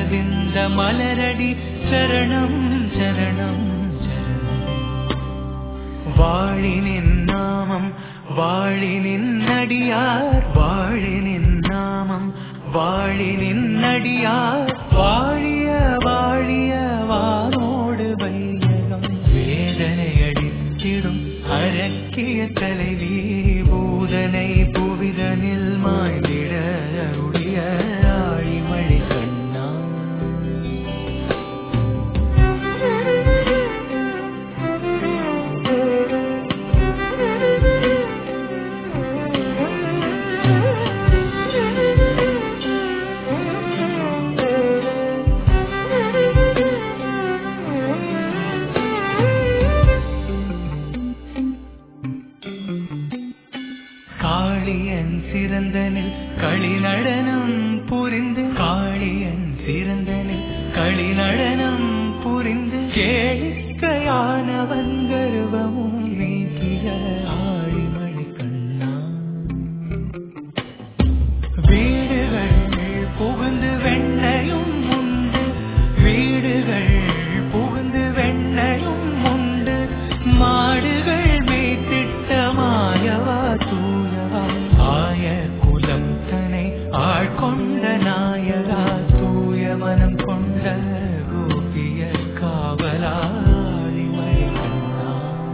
அரவிந்த மலரடி சரணம் சரணம் சரணம் வாழினின் நாமம் வாழினின் அடியார் வாழினின் நாமம் வாழினின் அடியார் வாழிய வாழிய வானோடு வையகம் வேதனை அடித்திடும் அரக்கிய தலைவி பூதனை புவிதனில் மாய்ந்திட அருடைய ஆழிமழை கண்ணா காளியன் சிறந்தனில் களி நடனம் புரிந்து காளியன் சிறந்தனில் களி நடனம் புரிந்து கேளிக்கையானவன் கர்வமும் நீக்கிய ஆழிமழை கண்ணா வீடுகள் புகுந்து வெண்ணையும் உண்டு வீடுகள் புகுந்து வெண்ணையும் உண்டு மாடுகள் மேய்த்திட்ட மாயவா தூயவா ஆய குலம் தனை ஆட்கொண்ட நாயகா தூய மனம் கொண்ட கோபிய காவலாளிமை கண்ணா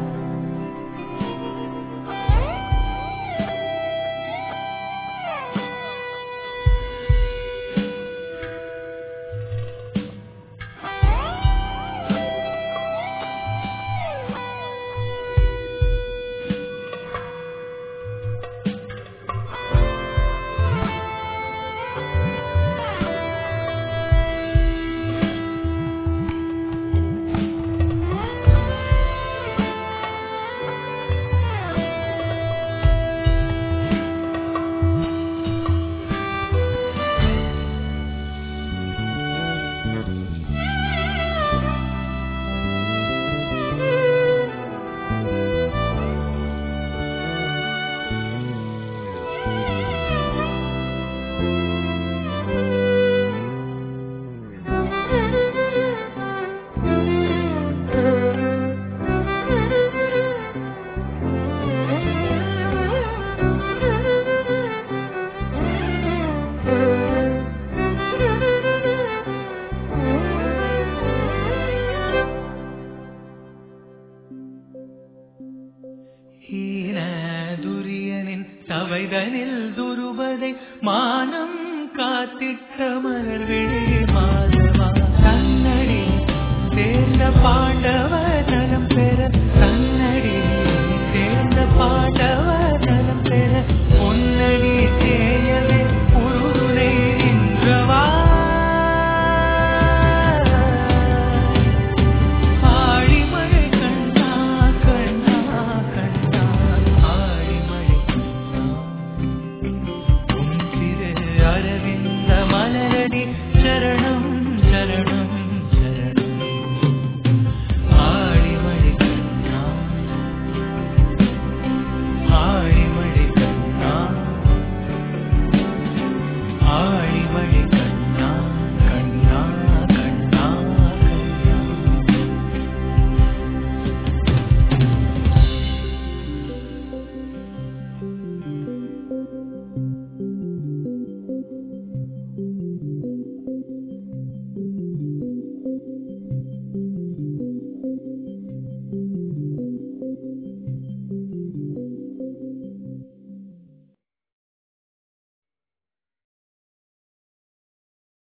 ஈன துரியனின் சபைதனில் துருபதை மானம் காத்திட்ட மலர்விழி மாதவா தன்னடி சேர்ந்த பாண்டவர்